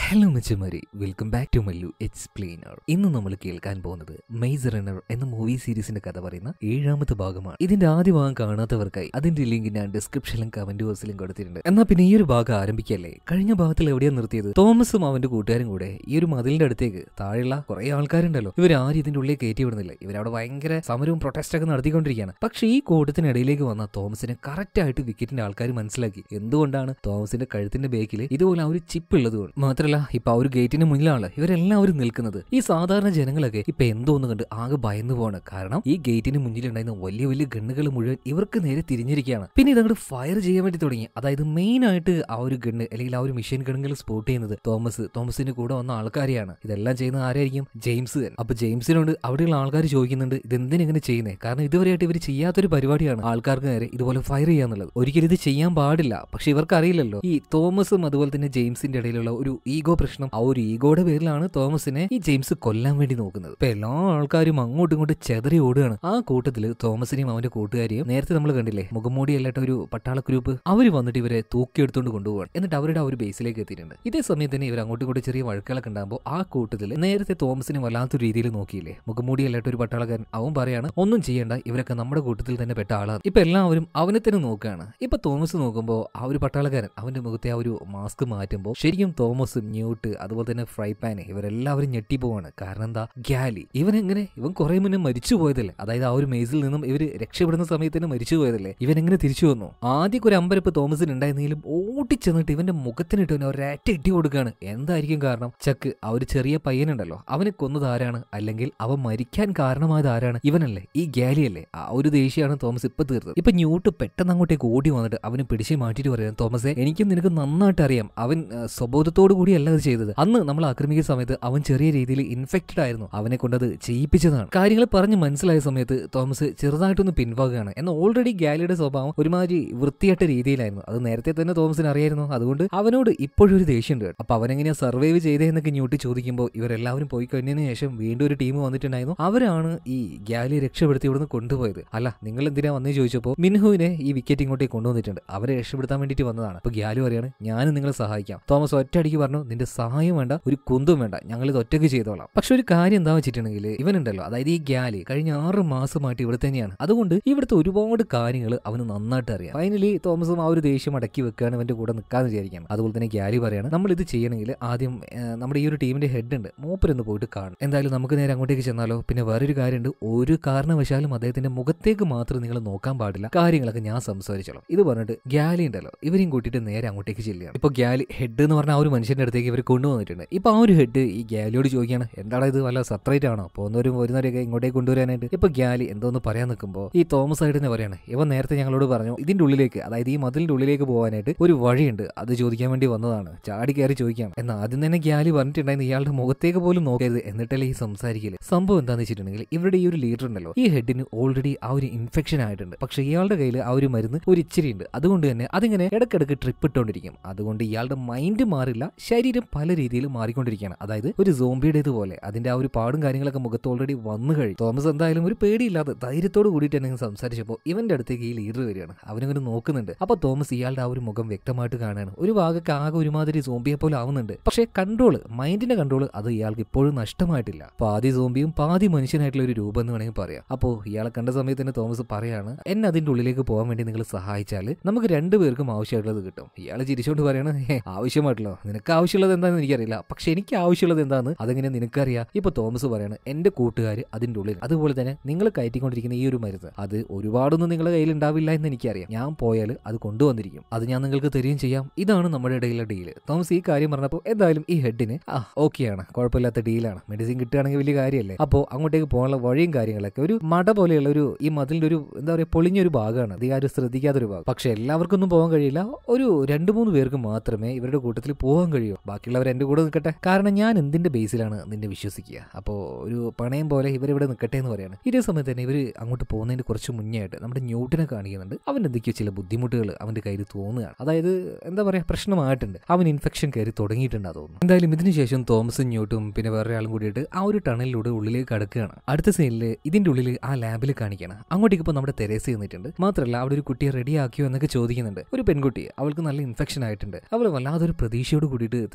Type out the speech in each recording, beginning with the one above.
Hello മച്ചമാരി welcome back to Mallu explainer ഇന്ന് നമ്മൾ കേൾക്കാൻ പോകുന്നത് മെയ്സ് റണ്ണർ എന്ന മൂവി സീരീസിന്റെ കഥ പറയുന്ന ഏഴാമത്തെ ഭാഗമാണ് ഇതിന്റെ ആദ്യ ഭാഗം കാണാത്തവർക്കായി അതിന്റെ ലിങ്ക് ഞാൻ ഡിസ്ക്രിപ്ഷനിലും കമന്റ് ബോക്സിലും കൊടുത്തിട്ടുണ്ട് എന്നാൽ പിന്നെ ഈ ഒരു ഭാഗം ആരംഭിക്കല്ലേ കഴിഞ്ഞ ഭാഗത്തിൽ എവിടെയാ നിർത്തിയത് തോമസും അവന്റെ കൂട്ടുകാരും കൂടെ ഈ ഒരു മതിലിന്റെ അടുത്തേക്ക് താഴെയുള്ള കുറെ ആൾക്കാരുണ്ടല്ലോ ഇവർ ആരും ഇതിന്റെ ഉള്ളിൽ കയറ്റി വിടുന്നില്ല ഇവരവിടെ ഭയങ്കര സമരവും പ്രൊട്ടസ്റ്റ് ഒക്കെ നടത്തിക്കൊണ്ടിരിക്കുകയാണ് പക്ഷേ ഈ കൂട്ടത്തിനിടയിലേക്ക് വന്ന തോമസിനെ കറക്റ്റ് ആയിട്ട് വിക്കറ്റിന്റെ ആൾക്കാർ മനസ്സിലാക്കി എന്തുകൊണ്ടാണ് തോമസിന്റെ കഴുത്തിന്റെ ബേക്കിൽ ഇതുപോലെ ആ ഒരു ചിപ്പ് ഉള്ളത് കൊണ്ട് മാത്രമല്ല ഇപ്പൊ ആ ഒരു ഗേറ്റിന് മുന്നിലാണ് ഇവരെല്ലാവരും നിൽക്കുന്നത് ഈ സാധാരണ ജനങ്ങളൊക്കെ ഇപ്പൊ എന്തോന്ന് കണ്ട് ആകെ ഭയന്നു പോവാണ് കാരണം ഈ ഗേറ്റിന് മുന്നിലുണ്ടായിരുന്ന വലിയ വലിയ ഗണ്ണുകൾ മുഴുവൻ ഇവർക്ക് നേരെ തിരിഞ്ഞിരിക്കുകയാണ് പിന്നെ ഇതങ്ങോട്ട് ഫയർ ചെയ്യാൻ വേണ്ടി തുടങ്ങി അതായത് മെയിൻ ആയിട്ട് ആ ഒരു ഗണ്ണ് അല്ലെങ്കിൽ ആ ഒരു മിഷൻ ഗണ്ണുകൾ സ്പോട്ട് ചെയ്യുന്നത് തോമസ് തോമസിന്റെ കൂടെ വന്ന ആൾക്കാരെയാണ് ഇതെല്ലാം ചെയ്യുന്നത് ആരായിരിക്കും ജെയിംസ് തന്നെ അപ്പൊ ജെയിംസിനോട് അവിടെയുള്ള ആൾക്കാർ ചോദിക്കുന്നുണ്ട് ഇതെന്തിനെങ്ങനെ ചെയ്യുന്നത് കാരണം ഇതുവരെയായിട്ട് ഇവർ ചെയ്യാത്തൊരു പരിപാടിയാണ് ആൾക്കാർക്ക് നേരെ ഇതുപോലെ ഫയർ ചെയ്യാന്നുള്ളത് ഒരിക്കലും ഇത് ചെയ്യാൻ പാടില്ല പക്ഷെ ഇവർക്ക് അറിയില്ലല്ലോ ഈ തോമസും അതുപോലെ തന്നെ ജെയിംസിന്റെ ഇടയിലുള്ള ഒരു ഈഗോ പ്രശ്നം ആ ഒരു ഈഗോയുടെ പേരിലാണ് തോമസിനെ ഈ ജെയിംസ് കൊല്ലാൻ വേണ്ടി നോക്കുന്നത് ഇപ്പൊ എല്ലാ ആൾക്കാരും അങ്ങോട്ടും ഇങ്ങോട്ടും ചെതറി ഓടുകയാണ് ആ കൂട്ടത്തില് തോമസിനെയും അവന്റെ കൂട്ടുകാരെയും നേരത്തെ നമ്മൾ കണ്ടില്ലേ മുഖംമൂടി അല്ലാത്ത ഒരു പട്ടാള ഗ്രൂപ്പ് അവര് വന്നിട്ട് ഇവരെ തൂക്കിയെടുത്തോണ്ട് കൊണ്ടുപോവാണ് എന്നിട്ട് അവരുടെ ആ ഒരു ബേസിലേക്ക് എത്തിയിട്ടുണ്ട് ഇതേ സമയത്ത് തന്നെ ഇവർ അങ്ങോട്ടും ഇങ്ങോട്ടും ചെറിയ വഴക്കുകളൊക്കെ ഉണ്ടാകുമ്പോൾ ആ കൂട്ടത്തിൽ നേരത്തെ തോമസിനെ വല്ലാത്തൊരു രീതിയിൽ നോക്കിയില്ലേ മുഖംമൂടി അല്ലാത്ത ഒരു പട്ടാളക്കാരൻ അവൻ പറയാണ് ഒന്നും ചെയ്യേണ്ട ഇവരൊക്കെ നമ്മുടെ കൂട്ടത്തിൽ തന്നെ പെട്ട ആളാണ് ഇപ്പൊ എല്ലാവരും അവനെ തന്നെ നോക്കുകയാണ് ഇപ്പൊ തോമസ് നോക്കുമ്പോൾ ആ ഒരു പട്ടാളക്കാരൻ അവന്റെ മുഖത്തെ ആ ഒരു മാസ്ക് മാറ്റുമ്പോൾ ശരിക്കും തോമസ് ന്യൂട്ട് അതുപോലെ തന്നെ ഫ്രൈ പാൻ ഇവരെല്ലാവരും ഞെട്ടിപ്പോവാണ് കാരണം എന്താ ഗ്യാലി ഇവൻ എങ്ങനെ ഇവൻ കുറെ മുന്നേ മരിച്ചു പോയതല്ലേ അതായത് ആ ഒരു മേസിൽ നിന്നും ഇവര് രക്ഷപ്പെടുന്ന സമയത്ത് തന്നെ മരിച്ചു പോയതല്ലേ ഇവൻ എങ്ങനെ തിരിച്ചു വന്നു ആദ്യം ഒരു അമ്പരപ്പ് തോമസിന് ഉണ്ടായിരുന്നെങ്കിലും ഓടിച്ചെന്നിട്ട് ഇവന്റെ മുഖത്തിനിട്ട് അവനെ ഒരറ്റ ഇട്ടി കൊടുക്കുകയാണ് എന്തായിരിക്കും കാരണം ചക്ക് ആ ഒരു ചെറിയ പയ്യനുണ്ടല്ലോ അവനെ കൊന്നത് ആരാണ് അല്ലെങ്കിൽ അവൻ മരിക്കാൻ കാരണമായത് ആരാണ് ഇവനല്ലേ ഈ ഗ്യാലിയല്ലേ ആ ഒരു ദേഷ്യമാണ് തോമസ് ഇപ്പൊ തീർത്തത് ഇപ്പൊ ന്യൂട്ട് പെട്ടെന്ന് അങ്ങോട്ടേക്ക് ഓടി വന്നിട്ട് അവന് പിടിച്ച് മാറ്റിയിട്ട് പറയാം തോമസേ എനിക്കും നിനക്ക് നന്നായിട്ട് അറിയാം അവൻ ആ, സ്വബോധത്തോടു കൂടിയല്ല അത് ചെയ്തത് അന്ന് നമ്മൾ ആക്രമിക്കുന്ന സമയത്ത് അവൻ ചെറിയ രീതിയിൽ ഇൻഫെക്റ്റഡ് ആയിരുന്നു അവനെ കൊണ്ടത് ചെയ്യിപ്പിച്ചതാണ് കാര്യങ്ങൾ പറഞ്ഞ് മനസ്സിലായ സമയത്ത് തോമസ് ചെറുതായിട്ടൊന്ന് പിൻവാങ്ങുകയാണ് എന്നാൽ ഓൾറെഡി ഗാലിയുടെ സ്വഭാവം ഒരുമാതിരി വൃത്തിയായിട്ട രീതിയിലായിരുന്നു അത് നേരത്തെ തന്നെ തോമസിന് അറിയായിരുന്നു അതുകൊണ്ട് അവനോട് ഇപ്പോഴും ഒരു ദേഷ്യമുണ്ട് കേട്ടോ. അപ്പൊ അവനെങ്ങനെയാ സർവൈവ് ചെയ്തേ എന്നൊക്കെ ന്യൂട്ടി ചോദിക്കുമ്പോൾ ഇവരെല്ലാവരും പോയി കഴിഞ്ഞതിന് ശേഷം വീണ്ടും ഒരു ടീം വന്നിട്ടുണ്ടായിരുന്നു അവരാണ് ഈ ഗ്യാലി രക്ഷപ്പെടുത്തി ഇവിടുന്ന് കൊണ്ടുപോയത് അല്ല നിങ്ങൾ എന്തിനാ വന്നേ ചോദിച്ചപ്പോൾ മിൻഹുവിനെ ഈ വിക്കറ്റ് ഇങ്ങോട്ടേക്ക് കൊണ്ടുവന്നിട്ടുണ്ട് അവരെ രക്ഷപ്പെടുത്താൻ വേണ്ടിയിട്ട് വന്നതാണ് അപ്പൊ ഗ്യാലു പറയാണ് ഞാനും നിങ്ങളെ സഹായിക്കാം തോമസ് ഒറ്റയടിക്ക് പറഞ്ഞു നിന്റെ സഹായം വേണ്ട ഒരു കുന്തും വേണ്ട ഞങ്ങൾ ഇത് ഒറ്റയ്ക്ക് ചെയ്തോളാം പക്ഷെ ഒരു കാര്യം എന്താ വെച്ചിട്ടുണ്ടെങ്കിൽ ഇവനുണ്ടല്ലോ അതായത് ഈ ഗ്യാലി കഴിഞ്ഞ ആറ് മാസമായിട്ട് ഇവിടെ തന്നെയാണ് അതുകൊണ്ട് ഇവിടുത്തെ ഒരുപാട് കാര്യങ്ങൾ അവന് നന്നായിട്ട് അറിയാം ഫൈനലി തോമസും ആ ഒരു ദേഷ്യം അടക്കി വെക്കുകയാണ് ഇവന്റെ കൂടെ നിൽക്കാന്ന് വിചാരിക്കണം അതുപോലെ തന്നെ ഗ്യാലി പറയാണ് നമ്മൾ ഇത് ചെയ്യണമെങ്കിൽ ആദ്യം ആ, നമ്മുടെ ഈ ഒരു ടീമിന്റെ ഹെഡ് ഉണ്ട് മൂപ്പരൊന്ന് പോയിട്ട് കാണും എന്തായാലും നമുക്ക് നേരെ അങ്ങോട്ടേക്ക് ചെന്നാലോ പിന്നെ വേറൊരു കാര്യമുണ്ട് ഒരു കാരണവശാലും അദ്ദേഹത്തിന്റെ മുഖത്തേക്ക് മാത്രം നിങ്ങൾ നോക്കാൻ പാടില്ല കാര്യങ്ങളൊക്കെ ഞാൻ സംസാരിച്ചോളാം ഇത് പറഞ്ഞിട്ട് ഗ്യാലി ഉണ്ടല്ലോ ഇവരെയും കൂട്ടിയിട്ട് നേരെ അങ്ങോട്ടേക്ക് ചെല്ലുകയാണ് ഇപ്പൊ ഗ്യാലി ഹെഡ് എന്ന് പറഞ്ഞ ആ ഒരു മനുഷ്യന്റെ അടുത്തേക്ക് ഇവർ കൊണ്ടുവന്നിട്ടുണ്ട് ഇപ്പൊ ആ ഒരു ഹെഡ് ഈ ഗ്യാലിയോട് ചോദിക്കുകയാണ് എന്താണ് ഇത് വല്ല സെപ്പറേറ്റ് ആണോ പോകുന്നവരും വരുന്നവരൊക്കെ ഇങ്ങോട്ടേക്ക് കൊണ്ടുവരാനായിട്ട് ഇപ്പൊ ഗ്യാലി എന്തോന്ന് പറയാൻ നിൽക്കുമ്പോൾ ഈ തോമസ് ആയിട്ട് തന്നെ പറയാണ് ഇവൻ നേരത്തെ ഞങ്ങളോട് പറഞ്ഞു ഇതിന്റെ ഉള്ളിലേക്ക് അതായത് ഈ മതിലിന്റെ ഉള്ളിലേക്ക് പോകാനായിട്ട് ഒരു വഴിയുണ്ട് അത് ചോദിക്കാൻ വേണ്ടി വന്നതാണ് ചാടി കയറി ചോദിക്കാം എന്നാൽ ആദ്യം തന്നെ ഗ്യാലി പറഞ്ഞിട്ടുണ്ടായിരുന്നു ഇയാളുടെ മുഖത്തേക്ക് പോലും നോക്കരുത് എന്നിട്ടല്ലേ ഈ സംസാരിക്കല് സംഭവം എന്താണെന്ന് വെച്ചിട്ടുണ്ടെങ്കിൽ ഇവരുടെ ഈ ഒരു ലീഡർ ഉണ്ടല്ലോ ഈ ഹെഡിന് ഓൾറെഡി ആ ഒരു ഇൻഫെക്ഷൻ ആയിട്ടുണ്ട് പക്ഷെ ഇയാളുടെ കയ്യിൽ ആ ഒരു മരുന്ന് ഒരു ഇച്ചിരി ഉണ്ട് അതുകൊണ്ട് തന്നെ അതിങ്ങനെ ഇടക്കിടക്ക് ട്രിപ്പ് ഇട്ടുകൊണ്ടിരിക്കും അതുകൊണ്ട് ഇയാളുടെ മൈൻഡ് മാറില്ല ശരീരം പല രീതിയിൽ മാറിക്കൊണ്ടിരിക്കുകയാണ് അതായത് ഒരു സോംബിയുടേത് പോലെ അതിന്റെ ആ ഒരു പാടും കാര്യങ്ങളൊക്കെ മുഖത്ത് ഓൾറെഡി വന്നു കഴിഞ്ഞു തോമസ് എന്തായാലും ഒരു പേടിയില്ലാതെ ധൈര്യത്തോട് കൂടിയിട്ട് എന്നെ സംസാരിച്ചപ്പോൾ ഇവന്റെ അടുത്തേക്ക് ഈ ലീഡർ വരികയാണ് അവനിങ്ങനെ നോക്കുന്നുണ്ട് അപ്പൊ തോമസ് ഇയാളുടെ ആ ഒരു മുഖം വ്യക്തമായിട്ട് കാണുകയാണ് ഒരു ഭാഗമൊക്കെ ആകെ ഒരുമാതിരി സോംബിയെ പോലെ ആവുന്നുണ്ട് പക്ഷേ കൺട്രോൾ മൈൻഡിന്റെ കൺട്രോൾ അത് ഇയാൾക്ക് ഇപ്പോഴും നഷ്ടമായിട്ടില്ല പാതി സോംബിയും പാതി മനുഷ്യനായിട്ടുള്ള ഒരു രൂപം എന്ന് വേണമെങ്കിൽ പറയാം അപ്പോൾ ഇയാളെ കണ്ട സമയത്ത് തന്നെ തോമസ് പറയാണ് എന്നെ അതിന്റെ ഉള്ളിലേക്ക് പോകാൻ വേണ്ടി നിങ്ങൾ സഹായിച്ചാൽ നമുക്ക് രണ്ടുപേർക്കും ആവശ്യമായിട്ടുള്ളത് കിട്ടും ഇയാൾ ചിരിച്ചോണ്ട് പറയാണ് "ഹേ, ആവശ്യമായിട്ടുള്ളോ നിനക്ക് ആവശ്യമുള്ളത് എന്താണെന്ന് എനിക്കറിയില്ല പക്ഷെ എനിക്ക് ആവശ്യമുള്ളത് എന്താന്ന് അതെങ്ങനെ നിനക്കറിയാം ഇപ്പൊ തോമസ് പറയാണ് എന്റെ കൂട്ടുകാർ അതിന്റെ ഉള്ളിൽ അതുപോലെ തന്നെ നിങ്ങൾ കയറ്റിക്കൊണ്ടിരിക്കുന്ന ഈ ഒരു മരുന്ന് അത് ഒരുപാടൊന്നും നിങ്ങളുടെ കയ്യിൽ ഉണ്ടാവില്ല എന്ന് എനിക്കറിയാം ഞാൻ പോയാൽ അത് കൊണ്ടുവന്നിരിക്കും അത് ഞാൻ നിങ്ങൾക്ക് തരികയും ചെയ്യാം ഇതാണ് നമ്മുടെ ഇടയിലെ ഡീല് തോമസ് ഈ കാര്യം പറഞ്ഞപ്പോൾ എന്തായാലും ഈ ഹെഡിന് ആ ഓക്കെയാണ് കുഴപ്പമില്ലാത്ത ഡീലാണ് മെഡിസിൻ കിട്ടുകയാണെങ്കിൽ വലിയ കാര്യമല്ലേ അപ്പോൾ അങ്ങോട്ടേക്ക് പോകാനുള്ള വഴിയും കാര്യങ്ങളൊക്കെ ഒരു മട പോലെയുള്ള ഒരു ഈ മതിലിന്റെ ഒരു എന്താ പറയുക പൊളിഞ്ഞൊരു ഭാഗമാണ് അധികം ആരും ശ്രദ്ധിക്കാത്തൊരു ഭാഗം പക്ഷെ എല്ലാവർക്കൊന്നും പോകാൻ കഴിയില്ല ഒരു രണ്ട് മൂന്ന് പേർക്ക് മാത്രമേ ഇവരുടെ കൂട്ടത്തിൽ പോകാൻ കഴിയൂ ബാക്കിയുള്ളവർ എൻ്റെ കൂടെ നിൽക്കട്ടെ കാരണം ഞാൻ എന്തിന്റെ ബേസിലാണ് നിന്നെ വിശ്വസിക്കുക അപ്പോൾ ഒരു പണയം പോലെ ഇവരിവിടെ നിൽക്കട്ടെ എന്ന് പറയാണ് ഇതേ സമയത്ത് തന്നെ ഇവർ അങ്ങോട്ട് പോകുന്നതിന് കുറച്ച് മുന്നേ ആയിട്ട് നമ്മുടെ ന്യൂട്ടിനെ കാണിക്കുന്നുണ്ട് അവൻ എന്തൊക്കെയോ ചില ബുദ്ധിമുട്ടുകൾ അവന്റെ കയ്യിൽ തോന്നുകയാണ് അതായത് എന്താ പറയാ പ്രശ്നമായിട്ടുണ്ട് അവൻ ഇൻഫെക്ഷൻ കയറി തുടങ്ങിയിട്ടുണ്ടാ തോന്നുന്നു എന്തായാലും ഇതിനുശേഷം തോമസും ന്യൂട്ടും പിന്നെ വേറെ ആളും കൂടിയിട്ട് ആ ഒരു ടണലിലൂടെ ഉള്ളിലേക്ക് കടക്കുകയാണ് അടുത്ത സീനിൽ ഇതിന്റെ ഉള്ളിൽ ആ ലാബിൽ കാണിക്കണം അങ്ങോട്ടേക്ക് ഇപ്പോൾ നമ്മുടെ തെരേസ നിന്നിട്ടുണ്ട് മാത്രമല്ല അവിടെ ഒരു കുട്ടിയെ റെഡി ആക്കിയോ എന്നൊക്കെ ചോദിക്കുന്നുണ്ട് ഒരു പെൺകുട്ടി അവൾക്ക് നല്ല ഇൻഫെക്ഷൻ ആയിട്ടുണ്ട് അവൾ വല്ലാതൊരു പ്രതീക്ഷയോട് കൂടിയിട്ട്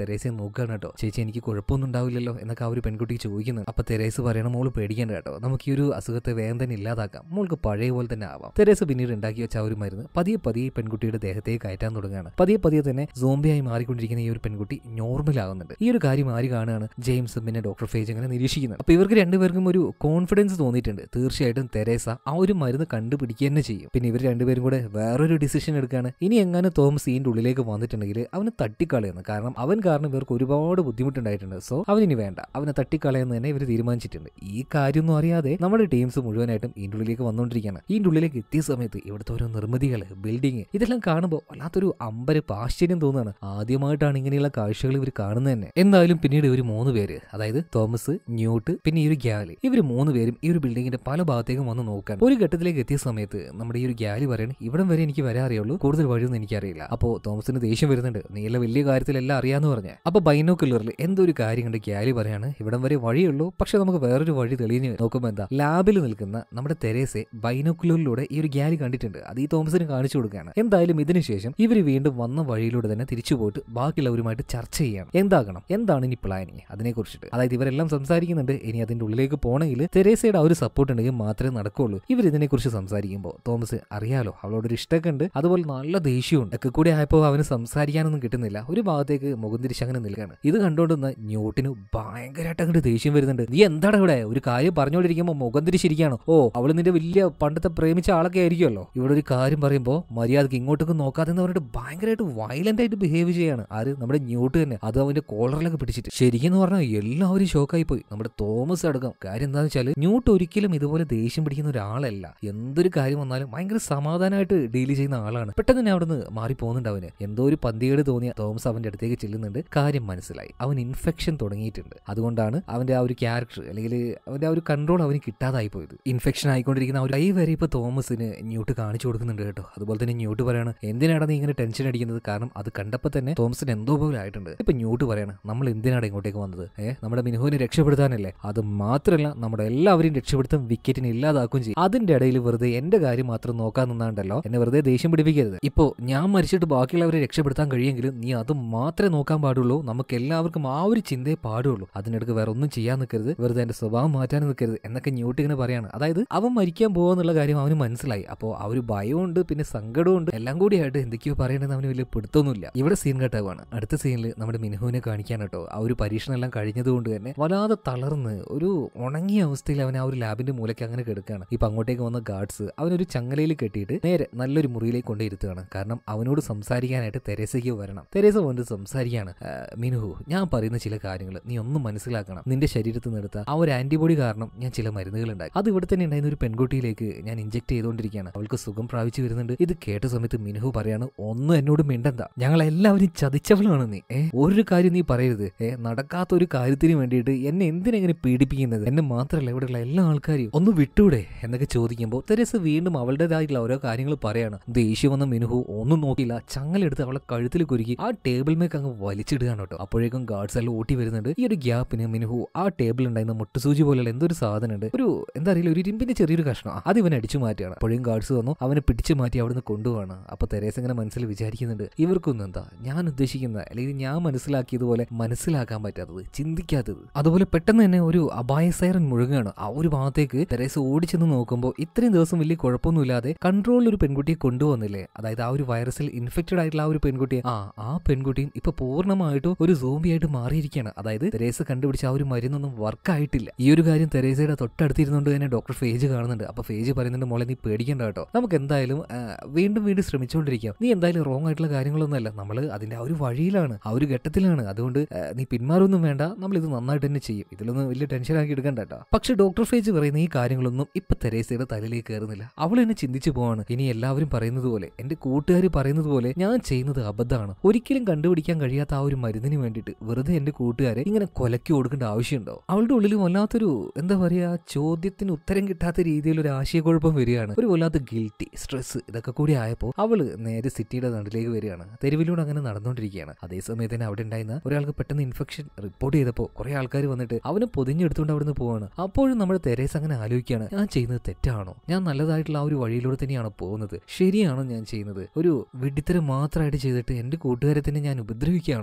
തെരേസയെ നോക്കുകയാണ് കേട്ടോ ചേച്ചി എനിക്ക് കുഴപ്പമൊന്നും ഉണ്ടാവില്ലല്ലോ എന്നൊക്കെ ആ ഒരു പെൺകുട്ടി ചോദിക്കുന്നത് അപ്പൊ തെരേസ് പറയണം മോള് പേടിക്കേണ്ട കേട്ടോ നമുക്ക് ഈ ഒരു അസുഖത്തെ വേഗം തന്നെ ഇല്ലാതാക്കാം മോൾക്ക് പഴയ പോലെ തന്നെ ആവാം തെരേസ് പിന്നീട് ഉണ്ടാക്കി വെച്ച ആ ഒരു മരുന്ന് പതിയെ പതിയെ ഈ പെൺകുട്ടിയുടെ ദേഹത്തേക്ക് കയറ്റാൻ തുടങ്ങുകയാണ് പതിയെ പതിയെ തന്നെ സോംബിയായി മാറിക്കൊണ്ടിരിക്കുന്ന ഈ ഒരു പെൺകുട്ടി നോർമൽ ആകുന്നുണ്ട് ഈ ഒരു കാര്യം ആര് കാണുകയാണ് ജെയിംസ് പിന്നെ ഡോക്ടർ ഫേജ് അങ്ങനെ നിരീക്ഷിക്കുന്നത് അപ്പൊ ഇവർക്ക് രണ്ടുപേർക്കും ഒരു കോൺഫിഡൻസ് തോന്നിയിട്ടുണ്ട് തീർച്ചയായിട്ടും തെരേസ ആ ഒരു മരുന്ന് കണ്ടുപിടിക്കുക തന്നെ ചെയ്യും പിന്നെ ഇവർ രണ്ടുപേരും കൂടെ വേറൊരു ഡിസിഷൻ എടുക്കുകയാണ് ഇനി എങ്ങനെ തോമസ് ഇതിന്റെ ഉള്ളിലേക്ക് വന്നിട്ടുണ്ടെങ്കിൽ അവന് തട്ടിക്കളയുന്നു കാരണം അവൻ കാരണം ഇവർക്ക് ഒരുപാട് ബുദ്ധിമുട്ടുണ്ടായിട്ടുണ്ട് സോ അവനിനി വേണ്ട അവനെ തട്ടിക്കളയെന്ന് തന്നെ ഇവർ തീരുമാനിച്ചിട്ടുണ്ട് ഈ കാര്യമൊന്നും അറിയാതെ നമ്മുടെ ടീംസ് മുഴുവനായിട്ടും ഇതിന്റെ ഉള്ളിലേക്ക് വന്നുകൊണ്ടിരിക്കുകയാണ് ഇതിന്റെ ഉള്ളിലേക്ക് എത്തിയ സമയത്ത് ഇവിടുത്തെ ഓരോ നിർമ്മിതികൾ ബിൽഡിംഗ് ഇതെല്ലാം കാണുമ്പോൾ വല്ലാത്തൊരു അമ്പരപ്പ് ആശ്ചര്യം തോന്നുകയാണ് ആദ്യമായിട്ടാണ് ഇങ്ങനെയുള്ള കാഴ്ചകൾ ഇവർ കാണുന്നത് തന്നെ എന്തായാലും പിന്നീട് ഇവർ മൂന്ന് പേര് അതായത് തോമസ് ന്യൂട്ട് പിന്നെ ഈ ഒരു ഗ്യാലി ഇവർ മൂന്ന് പേരും ഈ ഒരു ബിൽഡിങ്ങിന്റെ പല ഭാഗത്തേക്കും വന്ന് നോക്കാൻ ഒരു ഘട്ടത്തിലേക്ക് എത്തിയ സമയത്ത് നമ്മുടെ ഈ ഒരു ഗ്യാലി പറയണം ഇവിടം വരെ എനിക്ക് വരാൻ അറിയുള്ളൂ കൂടുതൽ വഴിയൊന്നും എനിക്കറിയില്ല അപ്പോ തോമസിന് ദേഷ്യം വരുന്നുണ്ട് നീല വലിയ കാര്യത്തിലെല്ലാം അറിയാന്ന് പറഞ്ഞ അപ്പൊ ബൈനോക്കുലറിൽ എന്തോ ഒരു കാര്യം കണ്ട് ഗ്യാലി പറയാണ് ഇവിടം വരെ വഴിയുള്ളൂ പക്ഷെ നമുക്ക് വേറൊരു വഴി തെളിഞ്ഞ് നോക്കുമ്പോൾ എന്താ ലാബിൽ നിൽക്കുന്ന നമ്മുടെ തെരേസെ ബൈനോക്കുലറിലൂടെ ഈ ഒരു ഗ്യാലി കണ്ടിട്ടുണ്ട് അത് ഈ തോമസിന് കാണിച്ചു കൊടുക്കുകയാണ് എന്തായാലും ഇതിനുശേഷം ഇവർ വീണ്ടും വന്ന വഴിയിലൂടെ തന്നെ തിരിച്ചു പോയിട്ട് ബാക്കിയുള്ളവരുമായിട്ട് ചർച്ച ചെയ്യണം എന്താകണം എന്താണ് ഇനി പ്ലാനിങ് അതിനെക്കുറിച്ചിട്ട് അതായത് ഇവരെല്ലാം സംസാരിക്കുന്നുണ്ട് ഇനി അതിന്റെ ഉള്ളിലേക്ക് പോകണമെങ്കിൽ തെരേസയുടെ ആ ഒരു സപ്പോർട്ട് ഉണ്ടെങ്കിൽ മാത്രമേ നടക്കുകയുള്ളൂ ഇവർ ഇതിനെക്കുറിച്ച് സംസാരിക്കുമ്പോൾ തോമസ് അറിയാലോ അവളോടൊരു ഇഷ്ടമൊക്കെ ഉണ്ട് അതുപോലെ നല്ല ദേഷ്യമുണ്ട് ഒക്കെ കൂടി ആയപ്പോൾ അവന് സംസാരിക്കാനൊന്നും കിട്ടുന്നില്ല ഒരു ഭാഗത്തേക്ക് മുഖം തിരിച്ച് അങ്ങനെ നിൽക്കുകയാണ് ഇത് കണ്ടുകൊണ്ടുന്ന ന്യൂട്ടിന് ഭയങ്കരമായിട്ട് അങ്ങോട്ട് ദേഷ്യം വരുന്നുണ്ട് നീ എന്താണ് ഇവിടെ ഒരു കാര്യം പറഞ്ഞുകൊണ്ടിരിക്കുമ്പോൾ മുഖം തിരിച്ചിരിക്കുകയാണോ ഓ അവള് നിന്റെ വലിയ പണ്ടത്തെ പ്രേമിച്ച ആളൊക്കെ ആയിരിക്കുമല്ലോ ഇവിടെ ഒരു കാര്യം പറയുമ്പോൾ മര്യാദക്ക് ഇങ്ങോട്ടേക്ക് നോക്കാതെ എന്ന് പറഞ്ഞിട്ട് ഭയങ്കരമായിട്ട് വയലന്റ് ആയിട്ട് ബിഹേവ് ചെയ്യാണ് ആര് നമ്മുടെ ന്യൂട്ട് തന്നെ അത് അവന്റെ കോളറിലൊക്കെ പിടിച്ചിട്ട് ശരിക്കും പറഞ്ഞാൽ എല്ലാവരും ഷോക്കായി പോയി നമ്മുടെ തോമസ് അടക്കം കാര്യം എന്താണെന്ന് വെച്ചാൽ ന്യൂട്ട് ഒരിക്കലും ഇതുപോലെ ദേഷ്യം പിടിക്കുന്ന ഒരാളല്ല എന്തൊരു കാര്യം വന്നാലും ഭയങ്കര സമാധാനമായിട്ട് ഡീൽ ചെയ്യുന്ന ആളാണ് പെട്ടെന്ന് തന്നെ അവിടെ നിന്ന് മാറി പോകുന്നുണ്ട് അവന് എന്തോ ഒരു പന്തികേട് തോന്നിയ തോമസ് അവന്റെ അടുത്തേക്ക് ചെല്ലുന്നുണ്ട് കാര്യം മനസ്സിലായി അവൻ ഇൻഫെക്ഷൻ തുടങ്ങിയിട്ടുണ്ട് അതുകൊണ്ടാണ് അവന്റെ ആ ഒരു ക്യാരക്ടർ അല്ലെങ്കിൽ അവന്റെ ആ ഒരു കൺട്രോൾ അവന് കിട്ടാതായി പോയത് ഇൻഫെക്ഷൻ ആയിക്കൊണ്ടിരിക്കുന്ന ആ ഒരു കൈ വരെ ഇപ്പൊ തോമസിന് ന്യൂട്ട് കാണിച്ചു കൊടുക്കുന്നുണ്ട് കേട്ടോ അതുപോലെ തന്നെ ന്യൂട്ട് പറയാണ് എന്തിനാണ് നീ ഇങ്ങനെ ടെൻഷൻ അടിക്കുന്നത് കാരണം അത് കണ്ടപ്പോൾ തന്നെ തോമസിന് എന്തോ പോലെ ആയിട്ടുണ്ട് ഇപ്പൊ ന്യൂട്ട് പറയാണ് നമ്മൾ എന്തിനാണ് ഇങ്ങോട്ടേക്ക് വന്നത് ഏഹ് നമ്മുടെ മിനുവിനെ രക്ഷപ്പെടുത്താനല്ലേ അത് മാത്രമല്ല നമ്മുടെ എല്ലാവരെയും രക്ഷപ്പെടുത്തും വിക്കറ്റിന് ഇല്ലാതാക്കുകയും ചെയ്യും അതിന്റെ ഇടയിൽ വെറുതെ എന്റെ കാര്യം മാത്രം നോക്കാൻ നിന്നാണ്ടല്ലോ എന്നെ വെറുതെ ദേഷ്യം പിടിപ്പിക്കരുത് ഇപ്പോ ഞാൻ മരിച്ചിട്ട് ബാക്കിയുള്ളവരെ രക്ഷപ്പെടുത്താൻ കഴിയുമെങ്കിലും നീ അത് മാത്രമേ നോക്കാൻ പാടുള്ളൂ നമുക്ക് എല്ലാവർക്കും ആ ഒരു ചിന്തയെ പാടുള്ളൂ അതിനിടക്ക് വേറെ ഒന്നും ചെയ്യാൻ നിൽക്കരുത് വെറുതെ എന്റെ സ്വഭാവം മാറ്റാൻ നിൽക്കരുത് എന്നൊക്കെ ന്യൂട്ട് ഇങ്ങനെ പറയാണ് അതായത് അവൻ മരിക്കാൻ പോകുന്നുള്ള കാര്യം അവന് മനസ്സിലായി അപ്പോൾ ആ ഒരു ഭയമുണ്ട് പിന്നെ സങ്കടമുണ്ട് എല്ലാം കൂടിയായിട്ട് എന്തൊക്കെയോ പറയണമെന്ന് അവന് വലിയ പിടുത്തൊന്നുമില്ല ഇവിടെ സീൻ കട്ടാവാണ് അടുത്ത സീനിൽ നമ്മുടെ മിനുഹുവിനെ കാണിക്കാൻ കേട്ടോ ആ ഒരു പരീക്ഷണം എല്ലാം കഴിഞ്ഞതുകൊണ്ട് തന്നെ വല്ലാതെ തളർന്ന് ഒരു ഉണങ്ങിയ അവസ്ഥയിൽ അവൻ ആ ഒരു ലാബിന്റെ മൂലയ്ക്ക് അങ്ങനെ കിടക്കുകയാണ് ഇപ്പൊ അങ്ങോട്ടേക്ക് വന്ന ഗാർഡ്സ് അവനൊരു ചങ്ങലയിൽ കെട്ടിയിട്ട് നേരെ നല്ലൊരു മുറിയിലേക്ക് കൊണ്ടിരുത്തുകയാണ് കാരണം അവനോട് സംസാരിക്കാനായിട്ട് തെരേസയ്ക്ക് വരണം തെരേസ വന്നിട്ട് സംസാരിക്കുകയാണ് "ആ, മിനുഹു ഞാൻ പറയുന്ന ചില കാര്യങ്ങൾ നീ ഒന്ന് മനസ്സിലാക്കണം നിന്റെ ശരീരത്തിൽ നിന്ന് എടുത്ത ആ ഒരു ആന്റിബോഡി കാരണം ഞാൻ ചില മരുന്നുകൾ ഉണ്ടാക്കി അത് ഇവിടെ തന്നെ ഉണ്ടായിരുന്ന ഒരു പെൺകുട്ടിയിലേക്ക് ഞാൻ ഇഞ്ചെക്ട് ചെയ്തുകൊണ്ടിരിക്കുകയാണ് അവൾക്ക് സുഖം പ്രാപിച്ചു വരുന്നുണ്ട് ഇത് കേട്ട സമയത്ത് മിനുഹു പറയാണ് ഒന്നും എന്നോട് മിണ്ടണ്ട ഞങ്ങൾ എല്ലാവരും ചതിച്ചവളാണ് നീ ഏ ഒരു കാര്യം നീ പറയരുത് ഏ നടക്കാത്ത ഒരു കാര്യത്തിന് വേണ്ടിയിട്ട് എന്നെ എന്തിനെങ്ങനെ പീഡിപ്പിക്കുന്നത് എന്നെ മാത്രമല്ല ഇവിടെയുള്ള എല്ലാ ആൾക്കാരെയും ഒന്ന് വിട്ടൂടെ എന്നൊക്കെ ചോദിക്കുമ്പോൾ തെരേസ വീണ്ടും അവളുടേതായിട്ടുള്ള ഓരോ കാര്യങ്ങൾ പറയാണ് ദേഷ്യം വന്ന മിനുഹു ഒന്നും നോക്കിയില്ല ചങ്ങലെടുത്ത് അവളെ കഴുത്തിൽ കുരുക്കി ആ ടേബിൾ മേക്ക് അങ്ങ് വലിച്ചിടുകയാണ് കേട്ടോ അപ്പോഴേക്കും ഗാർഡ്സ് എല്ലാം ഓട്ടി വരുന്നുണ്ട് ഈ ഒരു ഗ്യാപ്പിന് മിനുഹു ആ ടേബിൾ ഉണ്ടായിരുന്ന മുട്ടുസൂചി പോലെയുള്ള എന്തൊരു സാധനം ഉണ്ട് ഒരു എന്താ അറിയില്ല ഒരു ഇരുമ്പിന്റെ ചെറിയൊരു കഷ്ണം അത് ഇവൻ അടിച്ചു മാറ്റിയാണ് അപ്പോഴും ഗാർഡ്സ് വന്നു അവനെ പിടിച്ചു മാറ്റി അവിടുന്ന് കൊണ്ടുപോവാണ് അപ്പൊ തെരേസ ഇങ്ങനെ മനസ്സിൽ വിചാരിക്കുന്നുണ്ട് ഇവർക്കൊന്നും എന്താ ഞാൻ ഉദ്ദേശിക്കുന്ന അല്ലെങ്കിൽ ഞാൻ മനസ്സിലാക്കിയതുപോലെ മനസ്സിലാക്കാൻ പറ്റാത്തത് ചിന്തിക്കാത്തത് അതുപോലെ പെട്ടെന്ന് തന്നെ ഒരു അപായ സൈറൻ മുഴുകയാണ് ആ ഒരു ഭാഗത്തേക്ക് തെരേസ ഓടിച്ചെന്ന് നോക്കുമ്പോൾ ഇത്രയും ദിവസം വലിയ കുഴപ്പമൊന്നുമില്ലാതെ കൺട്രോളിൽ ഒരു പെൺകുട്ടിയെ കൊണ്ടുവന്നില്ലേ അതായത് ആ ഒരു വൈറസിൽ ഇൻഫെക്റ്റഡ് ആയിട്ടുള്ള ആ ഒരു പെൺകുട്ടിയെ ആ ആ പെൺകുട്ടിയും ഇപ്പൊ പൂർണ്ണമായിട്ടും ഒരു സോംബിയായിട്ട് മാറിയിരിക്കുകയാണ് അതായത് തെരേസ കണ്ടുപിടിച്ച ആ ഒരു മരുന്നൊന്നും വർക്ക് ആയിട്ടില്ല ഈ ഒരു കാര്യം തെരേസയുടെ തൊട്ടടുത്തിരുന്നുകൊണ്ട് തന്നെ ഡോക്ടർ ഫേജ് കാണുന്നുണ്ട് അപ്പൊ ഫേജ് പറയുന്നുണ്ട് മോളെ നീ പേടിക്കണ്ട കേട്ടോ നമുക്ക് എന്തായാലും ആ, വീണ്ടും വീണ്ടും ശ്രമിച്ചുകൊണ്ടിരിക്കാം നീ എന്തായാലും റോങ് ആയിട്ടുള്ള കാര്യങ്ങളൊന്നുമല്ല നമ്മൾ അതിന്റെ ആ ഒരു വഴിയിലാണ് ആ ഒരു ഘട്ടത്തിലാണ് അതുകൊണ്ട് ആ, നീ പിന്മാറൊന്നും വേണ്ട നമ്മൾ ഇത് നന്നായിട്ട് തന്നെ ചെയ്യും ഇതിലൊന്നും വലിയ ടെൻഷൻ ആക്കി എടുക്കണ്ട കേട്ടോ പക്ഷെ ഡോക്ടർ ഫേജ് പറയുന്ന ഈ കാര്യങ്ങളൊന്നും ഇപ്പൊ തെരേസയുടെ തലയിലേക്ക് കയറുന്നില്ല അവൾ എന്നെ ചിന്തിച്ചു പോവാണ് ഇനി എല്ലാവരും പറയുന്നത് പോലെ എന്റെ കൂട്ടുകാർ പറയുന്നത് പോലെ ഞാൻ ചെയ്യുന്നത് അബദ്ധമാണ് ഒരിക്കലും കണ്ടുപിടിക്കാൻ കഴിയാത്ത ആ ഒരു മരുന്നിന് വേണ്ടിയിട്ട് വെറുതെ എന്റെ കൂട്ടുകാരെ ഇങ്ങനെ കൊലക്കി കൊടുക്കേണ്ട ആവശ്യമുണ്ടോ അവളുടെ ഉള്ളിൽ വല്ലാത്തൊരു എന്താ പറയാ ചോദ്യത്തിന് ഉത്തരം കിട്ടാത്ത രീതിയിൽ ഒരു ആശയക്കുഴപ്പം വരികയാണ് ഒരു വല്ലാത്ത ഗിൽറ്റി സ്ട്രെസ് ഇതൊക്കെ കൂടി ആയപ്പോൾ അവള് നേരെ സിറ്റിയുടെ നടുലേക്ക് വരികയാണ് തെരുവിലൂടെ അങ്ങനെ നടന്നുകൊണ്ടിരിക്കുകയാണ് അതേസമയത്ത് തന്നെ അവിടെ ഉണ്ടായിരുന്ന ഒരാൾക്ക് പെട്ടെന്ന് ഇൻഫെക്ഷൻ റിപ്പോർട്ട് ചെയ്തപ്പോൾ കുറെ ആൾക്കാർ വന്നിട്ട് അവനെ പൊതിഞ്ഞെടുത്തുകൊണ്ട് അവിടുന്ന് പോവാണ് അപ്പോഴും നമ്മുടെ തെരേസ് അങ്ങനെ ആലോചിക്കുകയാണ് ഞാൻ ചെയ്യുന്നത് തെറ്റാണോ ഞാൻ നല്ലതായിട്ടുള്ള ആ ഒരു വഴിയിലൂടെ തന്നെയാണ് പോകുന്നത് ശരിയാണോ ഞാൻ ചെയ്യുന്നത് ഒരു വിഡിത്തരം മാത്രമായിട്ട് ചെയ്തിട്ട് എന്റെ കൂട്ടുകാരെ തന്നെ ഞാൻ ഉപദ്രവിക്കുകയാണോ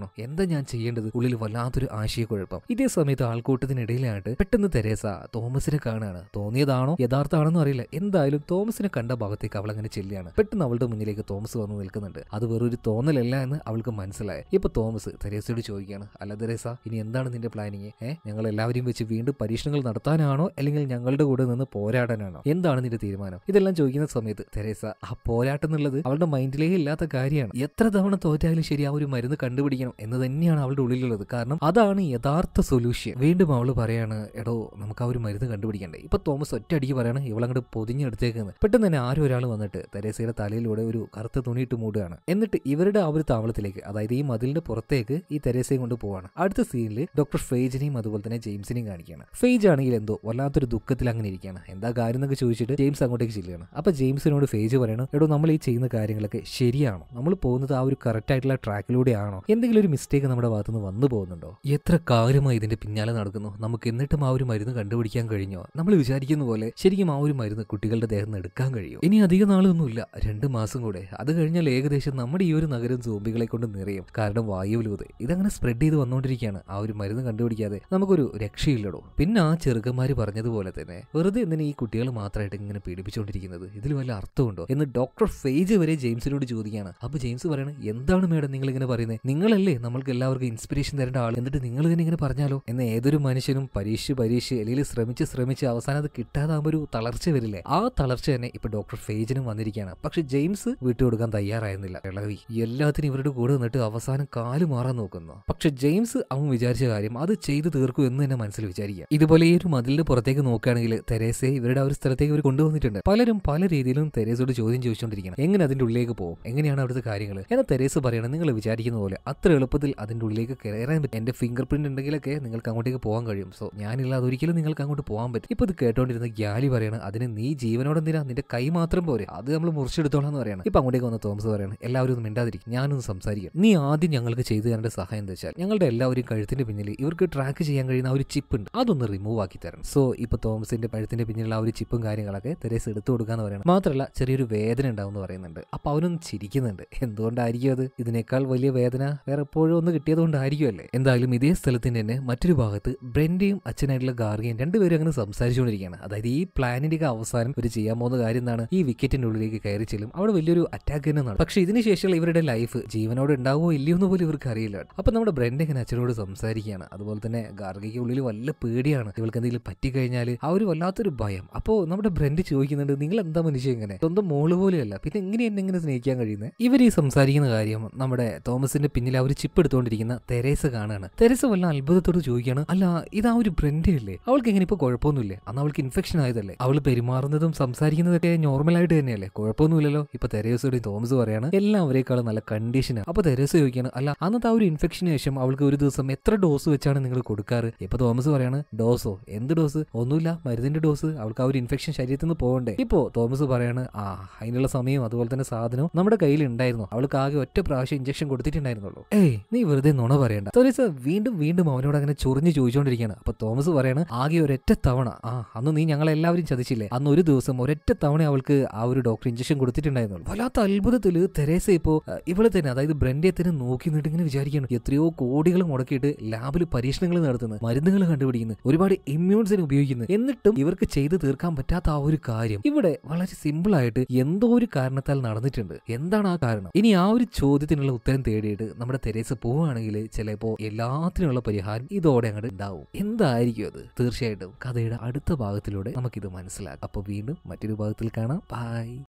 എന്താ ഞാൻ ചെയ്യേണ്ടത് ഉള്ളിൽ വല്ലാത്തൊരു ആശയക്കുഴപ്പം ഇതേ സമയത്ത് ആൾക്കൂട്ടത്തിനിടയിലായിട്ട് പെട്ടെന്ന് തെരേസ തോമസിനെ കാണാണ് തോന്നിയതാണോ യഥാർത്ഥമാണെന്നോ അറിയില്ല എന്തായാലും തോമസിനെ കണ്ട ഭാഗത്തേക്ക് അവൾ അങ്ങനെ ചെല്ലുകയാണ് പെട്ടെന്ന് അവളുടെ മുന്നിലേക്ക് തോമസ് വന്ന് നിൽക്കുന്നുണ്ട് അത് വെറൊരു തോന്നലല്ല എന്ന് അവൾക്ക് മനസ്സിലായി ഇപ്പൊ തോമസ് തെരേസയോട് ചോദിക്കുകയാണ് അല്ല തെരേസ ഇനി എന്താണ് നിന്റെ പ്ലാനിങ് ഏഹ് ഞങ്ങൾ എല്ലാവരെയും വെച്ച് വീണ്ടും പരീക്ഷണങ്ങൾ നടത്താനാണോ അല്ലെങ്കിൽ ഞങ്ങളുടെ കൂടെ നിന്ന് പോരാടാനാണോ എന്താണ് നിന്റെ തീരുമാനം ഇതെല്ലാം ചോദിക്കുന്ന സമയത്ത് തെരേസ ആ പോരാട്ടം എന്നുള്ളത് അവളുടെ മൈൻഡിലേ ഇല്ലാത്ത കാര്യമാണ് എത്ര തവണ തോറ്റായാലും ശരി ആ ഒരു മരുന്ന് കണ്ടുപിടിക്കണം എന്ന് തന്നെയാണ് അവളുടെ ഉള്ളിലുള്ളത് കാരണം അതാണ് യഥാർത്ഥ സൊല്യൂഷൻ വീണ്ടും അവൾ പറയാണ് എടോ നമുക്ക് ആ ഒരു മരുന്ന് കണ്ടുപിടിക്കണ്ടേ ഇപ്പൊ തോമസ് ഒറ്റയടിക്ക് പറയാണ് ഇവളങ്ങോട്ട് പൊതിഞ്ഞെടുത്തേക്കുന്നത് പെട്ടെന്ന് തന്നെ ആരും ഒരാൾ വന്നിട്ട് തെരേസയുടെ തലയിലൂടെ ഒരു കറുത്ത തുണിയിട്ട് മൂടുകയാണ് എന്നിട്ട് ഇവരുടെ ആ ഒരു താവളത്തിലേക്ക് അതായത് ഈ മതിലിന്റെ പുറത്തേക്ക് ഈ തെരേസയും കൊണ്ട് പോവാണ് അടുത്ത സീനിൽ ഡോക്ടർ ഫേജിനെയും അതുപോലെ തന്നെ ജെയിംസിനെയും കാണിക്കുകയാണ് ഫേജ് ആണെങ്കിൽ എന്തോ വല്ലാത്തൊരു ദുഃഖത്തിൽ അങ്ങനെ ഇരിക്കുകയാണ് എന്താ കാര്യം എന്നൊക്കെ ചോദിച്ചിട്ട് ജെയിംസ് അങ്ങോട്ടേക്ക് ചെല്ലുകയാണ് അപ്പൊ ജെയിംസിനോട് ഫേജ് പറയണം എടോ നമ്മൾ ഈ ചെയ്യുന്ന കാര്യങ്ങളൊക്കെ ശരിയാണോ നമ്മൾ പോകുന്നത് ആ ഒരു കറക്റ്റ് ആയിട്ടുള്ള ട്രാക്കിലൂടെയാണോ എന്തെങ്കിലും ഒരു മിസ്റ്റേക്ക് നമ്മുടെ ഭാഗത്തുനിന്ന് വന്നു പോകുന്നുണ്ടോ എത്ര കാര്യമായി ഇതിന്റെ പിന്നാലെ നടക്കുന്നു നമുക്ക് എന്നിട്ടും ആ ഒരു മരുന്ന് കണ്ടുപിടിക്കാൻ കഴിഞ്ഞോ നമ്മൾ വിചാരിക്കുന്ന പോലെ ശരിക്കും ആ ഒരു മരുന്ന് കുട്ടികളുടെ ദേഹത്ത് നിന്ന് എടുക്കാൻ കഴിയും ഇനി അധിക നാളൊന്നുമില്ല രണ്ട് മാസം കൂടെ അത് കഴിഞ്ഞാൽ ഏകദേശം നമ്മുടെ ഈ ഒരു നഗരം സോംബികളെ കൊണ്ട് നിറയും കാരണം വായുവിലൂതെ ഇതങ്ങനെ സ്പ്രെഡ് ചെയ്ത് വന്നുകൊണ്ടിരിക്കുകയാണ് ആ ഒരു മരുന്ന് കണ്ടുപിടിക്കാതെ നമുക്കൊരു രക്ഷയില്ലടോ പിന്നെ ആ ചെറുക്കന്മാര് പറഞ്ഞതുപോലെ തന്നെ വെറുതെ എന്തിനാ ഈ കുട്ടികൾ മാത്രമായിട്ട് ഇങ്ങനെ പീഡിപ്പിച്ചുകൊണ്ടിരിക്കുന്നത് ഇതിൽ വല്ല അർത്ഥമുണ്ടോ എന്ന് ഡോക്ടർ ഫേജ് വരെ ജെയിംസിനോട് ചോദിക്കുകയാണ് അപ്പൊ ജെയിംസ് പറയണത് എന്താണ് മേഡം നിങ്ങൾ ഇങ്ങനെ പറയുന്നത് നിങ്ങളല്ലേ നമ്മൾക്ക് എല്ലാവർക്കും ഇൻസ്പിറേഷൻ തരേണ്ട ആൾ എന്നിട്ട് നിങ്ങൾ തന്നെ ഇങ്ങനെ പറഞ്ഞാലോ എന്ന് ഏതൊരു മനുഷ്യനും പരീക്ഷ പരീക്ഷ അല്ലെങ്കിൽ ശ്രമിച്ച് ശ്രമിച്ച് അവസാനം അത് കിട്ടാതാകുമ്പോൾ ഒരു തളർച്ച വരില്ലേ ആ തളർച്ച തന്നെ ഇപ്പൊ ഡോക്ടർ ഫേജിനും വന്നിരിക്കുകയാണ് പക്ഷെ ജെയിംസ് വിട്ടുകൊടുക്കാൻ തയ്യാറായിരുന്നില്ല ഇളവി എല്ലാത്തിനും ഇവരുടെ കൂടെ നിന്നിട്ട് അവസാനം കാല് മാറാൻ നോക്കുന്നു പക്ഷെ ജെയിംസ് അവൻ വിചാരിച്ച കാര്യം അത് ചെയ്തു തീർക്കും എന്ന് തന്നെ മനസ്സിൽ വിചാരിക്കുക ഇതുപോലെ ഈ ഒരു മതിലിന്റെ പുറത്തേക്ക് നോക്കുകയാണെങ്കിൽ തെരേസയെ ഇവരുടെ ആ ഒരു സ്ഥലത്തേക്ക് ഇവർ കൊണ്ടുവന്നിട്ടുണ്ട് പലരും പല രീതിയിലും തെരേസോട് ചോദ്യം ചോദിച്ചുകൊണ്ടിരിക്കണം എങ്ങനെ അതിന്റെ ഉള്ളിലേക്ക് പോകും എങ്ങനെയാണ് അവിടുത്തെ കാര്യങ്ങൾ എന്നാൽ തെരേസ് പറയണം നിങ്ങൾ വിചാരിക്കുന്ന പോലെ അത്ര എളുപ്പത്തിൽ അതിന്റെ ഉള്ളിലേക്ക് കയറാൻ പറ്റും എന്റെ ഫിംഗർ പ്രിന്റ് ഉണ്ടെങ്കിലൊക്കെ നിങ്ങൾക്ക് അങ്ങോട്ടേക്ക് പോകാൻ കഴിയും സോ ഞാനില്ലാതെ ഒരിക്കലും നിങ്ങൾക്ക് അങ്ങോട്ട് പോകാൻ പറ്റും ഇപ്പൊ ഇത് കേട്ടോണ്ടിരുന്ന ഗ്യാലി പറയണം അതിന് നീ ജീവനോടെ എന്തിനാ നിന്റെ കൈ മാത്രം പോരെ അത് നമ്മൾ മുറിച്ചെടുത്തോളാം എന്ന് പറയണം ഇപ്പൊ അങ്ങോട്ടേക്ക് വന്ന തോമസ് പറയണം എല്ലാവരും ഒന്ന് മിണ്ടാതിരിക്കും ഞാനൊന്ന് സംസാരിക്കാം നീ ആദ്യം ഞങ്ങൾക്ക് ചെയ്തു തരേണ്ട സഹായം എന്താ വെച്ചാൽ ഞങ്ങളുടെ എല്ലാവരും കഴുത്തിന്റെ പിന്നിൽ ഇവർക്ക് ട്രാക്ക് ചെയ്യാൻ കഴിയുന്ന ആ ഒരു ചിപ്പ് ഉണ്ട് അതൊന്ന് റിമൂവ് ആക്കി തരണം സോ ഇപ്പൊ തോമസിന്റെ കഴുത്തിന്റെ പിന്നിലുള്ള ആ ഒരു ചിപ്പും കാര്യങ്ങളൊക്കെ തെരേസ് എടുത്തു കൊടുക്കാന്ന് പറയണം മാത്രമല്ല ചെറിയൊരു വേദന ഉണ്ടാവും എന്ന് പറയുന്നുണ്ട് അപ്പൊ അവനൊന്ന് ചിരിക്കുന്നുണ്ട് എന്തുകൊണ്ടായിരിക്കും അത് ഇതിനേക്കാൾ വലിയ വേദന വേറെ എപ്പോഴും ഒന്ന് കിട്ടിയത് കൊണ്ടായിരിക്കുമല്ലേ എന്തായാലും ഇതേ സ്ഥലത്തിന്റെ തന്നെ മറ്റൊരു ഭാഗത്ത് ബ്രെൻഡയും അച്ഛനായിട്ടുള്ള ഗാർഗയും രണ്ടുപേരും അങ്ങനെ സംസാരിച്ചുകൊണ്ടിരിക്കുകയാണ് അതായത് ഈ പ്ലാനിന്റെ ഒക്കെ അവസാനം ഒരു ചെയ്യാൻ പോകുന്ന കാര്യം എന്താണ് ഈ വിക്കറ്റിന്റെ ഉള്ളിലേക്ക് കയറി ചെല്ലും അവിടെ വലിയൊരു അറ്റാക്ക് തന്നെ നടക്കും പക്ഷെ ഇതിന് ശേഷം ഇവരുടെ ലൈഫ് ജീവനോട് ഉണ്ടാവുമോ ഇല്ലയോ എന്ന് പോലും ഇവർക്ക് അറിയില്ല അപ്പൊ നമ്മുടെ ബ്രെൻഡ് ഇങ്ങനെ അച്ഛനോട് സംസാരിക്കുകയാണ് അതുപോലെ തന്നെ ഗാർഗയ്ക്ക് ഉള്ളിൽ വല്ല പേടിയാണ് ഇവൾക്ക് എന്തെങ്കിലും പറ്റിക്കഴിഞ്ഞാൽ ആ ഒരു വല്ലാത്തൊരു ഭയം അപ്പോ നമ്മുടെ ബ്രെൻഡ് ചോദിക്കുന്നുണ്ട് നിങ്ങൾ എന്താ മനുഷ്യ ഇങ്ങനെ സ്വന്തം മോള് പോലെയല്ല പിന്നെ എങ്ങനെ എന്നെ ഇങ്ങനെ സ്നേഹിക്കാൻ കഴിയുന്നത് ഇവർ ഈ സംസാരിക്കുന്ന കാര്യം നമ്മുടെ തോമസിന്റെ പിന്നിൽ ആ ഒരു ചിപ്പ് എടുത്തുകൊണ്ടിരിക്കുന്ന തെരേസ കാണാണ് തെരേസ വല്ല അത്ഭുതത്തോട് ചോദിക്കുകയാണ് അല്ല ഇതാ ഒരു ബ്രെൻഡ് അല്ലേ അവൾക്ക് എങ്ങനെ ഇപ്പൊ കുഴപ്പമൊന്നുമില്ലേ അന്ന് അവൾക്ക് ഇൻഫെക്ഷൻ ആയതല്ലേ അവൾ പെരുമാറുന്നതും സംസാരിക്കുന്നതൊക്കെ നോർമൽ ആയിട്ട് തന്നെയല്ലേ കുഴപ്പമൊന്നുമില്ലല്ലോ ഇപ്പൊ തെരേസയോടും തോമസ് പറയാണ് എല്ലാം ഒരേക്കാളും നല്ല കണ്ടീഷനാണ് അപ്പൊ തെരേസ ചോദിക്കുകയാണ് അല്ല അന്നത്തെ ആ ഒരു ഇൻഫെക്ഷന് ശേഷം അവൾക്ക് ഒരു ദിവസം എത്ര ഡോസ് വെച്ചാണ് നിങ്ങൾ കൊടുക്കാറ് ഇപ്പൊ തോമസ് പറയാണ് ഡോസോ എന്ത് ഡോസ് ഒന്നുമില്ല മരുന്നിന്റെ ഡോസ് അവൾക്ക് ആ ഒരു ഇൻഫെക്ഷൻ ശരീരത്തിൽ നിന്ന് പോകണ്ടേ ഇപ്പോ തോമസ് പറയാണ് ആ അതിനുള്ള സമയം അതുപോലെ തന്നെ സാധനവും നമ്മുടെ കയ്യിൽ ഉണ്ടായിരുന്നു അവൾക്ക് ആകെ ഒറ്റ പ്രാവശ്യം ഇഞ്ചക്ഷൻ കൊടുത്തിട്ടുണ്ടായിരുന്നുള്ളൂ ഏയ് നീ വെറുതെ നുണ പറയണ്ട തോമസ് വീണ്ടും വീണ്ടും അവനോട് അങ്ങനെ ചൊറിഞ്ഞു ചോദിച്ചുകൊണ്ടിരിക്കുകയാണ് അപ്പൊ തോമസ് പറയാണ് ആകെ ഒരൊറ്റ തവണ ആ അന്ന് നീ ഞങ്ങളെല്ലാവരും ചതിച്ചില്ലേ അന്ന് ഒരു ദിവസം ഒരൊറ്റ തവണ അവൾക്ക് ആ ഒരു ഡോക്ടർ ഇഞ്ചക്ഷൻ കൊടുത്തിട്ടുണ്ടായിരുന്നുള്ളൂ വല്ലാത്ത അത്ഭുതത്തില് തെരേസ ഇപ്പോ അഹ്, ഇവളെ തന്നെ അതായത് ബ്രൻഡെ തന്നെ നോക്കി നിന്നിട്ട് ഇങ്ങനെ വിചാരിക്കണം എത്രയോ കോടികൾ മുടക്കിയിട്ട് ലാബിൽ പരീക്ഷണങ്ങൾ നടത്തുന്നത് മരുന്നുകൾ കണ്ടുപിടിക്കുന്നത് ഒരുപാട് ഇമ്മ്യൂൺസിനെ ഉപയോഗിക്കുന്നത് എന്നിട്ടും ഇവർക്ക് ചെയ്തു തീർക്കാൻ പറ്റാത്ത ആ ഒരു കാര്യം ഇവിടെ വളരെ സിമ്പിൾ ആയിട്ട് എന്തോ ഒരു കാരണത്താൽ നടന്നിട്ടുണ്ട് എന്താണ് ആ കാരണം ഇനി ആ ഒരു ചോദ്യത്തിനുള്ള ഉത്തരം തേടിയിട്ട് നമ്മുടെ തെരേസ പോവുകയാണെങ്കിൽ ചിലപ്പോ എല്ലാത്തിനുള്ള പരിഹാരം ഇതോടെ അങ്ങോട്ട് ഉണ്ടാവും എന്തായിരിക്കും അത് തീർച്ചയായിട്ടും കഥയുടെ അടുത്ത ഭാഗത്തിലൂടെ നമുക്കിത് മനസ്സിലാക്കാം അപ്പൊ വീണ്ടും മറ്റൊരു ഭാഗത്തിൽ കാണാം ബൈ